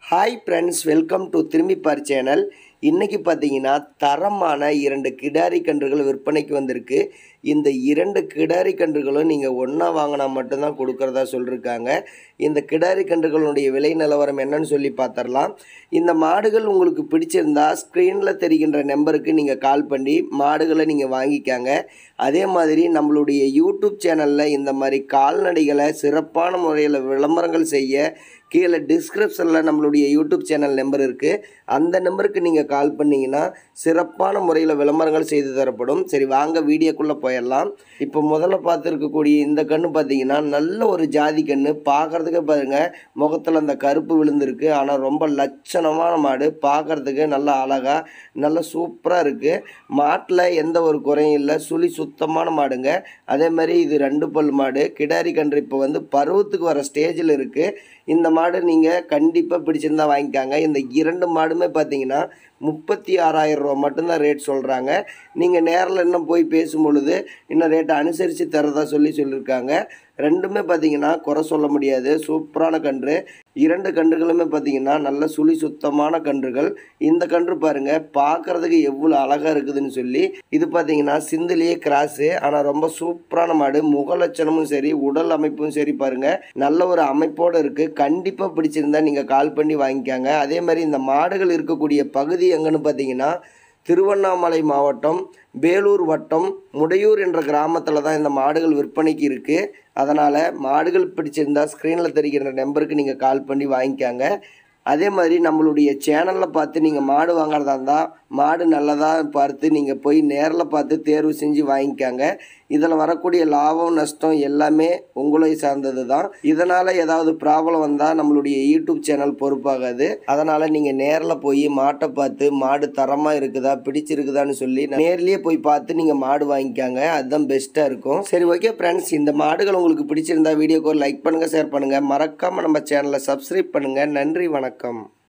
hi friends welcome to Thirumbippaar channel இன்றைக்கி பார்த்தீங்கன்னா தரமான இரண்டு கிடாரி கன்றுகள் விற்பனைக்கு வந்திருக்கு இந்த இரண்டு கிடாரி கன்றுகளும் நீங்கள் ஒன்றா வாங்கினா மட்டும்தான் கொடுக்குறதா சொல்லியிருக்காங்க இந்த கிடாரி கன்றுகளுடைய விலை நிலவரம் என்னன்னு சொல்லி பார்த்துடலாம் இந்த மாடுகள் உங்களுக்கு பிடிச்சிருந்தா ஸ்க்ரீனில் தெரிகின்ற நம்பருக்கு நீங்கள் கால் பண்ணி மாடுகளை நீங்கள் வாங்கிக்காங்க அதே மாதிரி நம்மளுடைய யூடியூப் சேனலில் இந்த மாதிரி கால்நடைகளை சிறப்பான முறையில் விளம்பரங்கள் செய்ய கீழே டிஸ்கிரிப்ஷனில் நம்மளுடைய யூடியூப் சேனல் நம்பர் இருக்குது அந்த நம்பருக்கு நீங்கள் கால் பண்ணிங்கன்னா சிறப்பான முறையில் விளம்பரங்கள் செய்து தரப்படும் சரி வாங்க வீடியோக்குள்ளே போயிடலாம் இப்போ முதல்ல பார்த்துருக்கக்கூடிய இந்த கன்று பார்த்தீங்கன்னா நல்ல ஒரு ஜாதி கன்று பார்க்குறதுக்கு பாருங்கள் முகத்தில் அந்த கருப்பு விழுந்திருக்கு ஆனால் ரொம்ப லட்சணமான மாடு பார்க்குறதுக்கு நல்லா அழகாக நல்ல சூப்பராக இருக்குது மாட்டில் எந்த ஒரு குறையும் இல்லை சுழி சுத்தமான மாடுங்க அதே மாதிரி இது ரெண்டு பல் மாடு கிடாரி கன்று இப்போ வந்து பருவத்துக்கு வர ஸ்டேஜில் இருக்குது இந்த மாடு நீங்கள் கண்டிப்பாக பிடிச்சிருந்தா வாங்கிக்காங்க இந்த இரண்டு மாடுமே பார்த்தீங்கன்னா முப்பத்தி ஆறாயிரம் ரூபா மட்டும்தான் ரேட் சொல்கிறாங்க நீங்கள் நேரில் இன்னும் போய் பேசும் பொழுது இன்னும் ரேட்டை அனுசரித்து தரதா சொல்லி சொல்லியிருக்காங்க ரெண்டுமே பார்த்தீங்கன்னா குறை சொல்ல முடியாது சூப்பரான கன்று இரண்டு கன்றுகளுமே பார்த்தீங்கன்னா நல்ல சுழி சுத்தமான கன்றுகள் இந்த கன்று பாருங்கள் பார்க்குறதுக்கு எவ்வளோ அழகாக இருக்குதுன்னு சொல்லி இது பார்த்தீங்கன்னா சிந்திலேயே கிராஸு ஆனால் ரொம்ப சூப்பரான மாடு முகலட்சணமும் சரி உடல் அமைப்பும் சரி பாருங்கள் நல்ல ஒரு அமைப்போடு இருக்குது கண்டிப்பாக பிடிச்சிருந்தா நீங்கள் கால் பண்ணி வாங்கிக்காங்க அதே மாதிரி இந்த மாடுகள் இருக்கக்கூடிய பகுதி எங்கன்னு பார்த்தீங்கன்னா திருவண்ணாமலை மாவட்டம் வேலூர் வட்டம் முடையூர் என்ற கிராமத்தில் தான் இந்த மாடுகள் விற்பனைக்கு இருக்குது அதனால் மாடுகள் பிடிச்சிருந்தா ஸ்க்ரீனில் தெரிகிற நம்பருக்கு நீங்கள் கால் பண்ணி வாங்கிக்காங்க அதே மாதிரி நம்மளுடைய சேனலில் பார்த்து நீங்கள் மாடு வாங்குறதா இருந்தால் மாடு நல்லதாக பார்த்து நீங்கள் போய் நேரில் பார்த்து தேர்வு செஞ்சு வாங்கிக்காங்க இதில் வரக்கூடிய லாபம் நஷ்டம் எல்லாமே உங்களை சார்ந்தது தான் இதனால் ஏதாவது ப்ராப்ளம் வந்தால் நம்மளுடைய யூடியூப் சேனல் பொறுப்பாகாது அதனால் நீங்கள் நேரில் போய் மாட்டை பார்த்து மாடு தரமாக இருக்குதா பிடிச்சிருக்குதான்னு சொல்லி நேர்லேயே போய் பார்த்து நீங்கள் மாடு வாங்கிக்காங்க அதுதான் பெஸ்ட்டாக இருக்கும் சரி ஓகே ஃப்ரெண்ட்ஸ் இந்த மாடுகள் உங்களுக்கு பிடிச்சிருந்தா வீடியோக்கு ஒரு லைக் பண்ணுங்கள் ஷேர் பண்ணுங்கள் மறக்காமல் நம்ம சேனலை சப்ஸ்கிரைப் பண்ணுங்கள் நன்றி வணக்கம்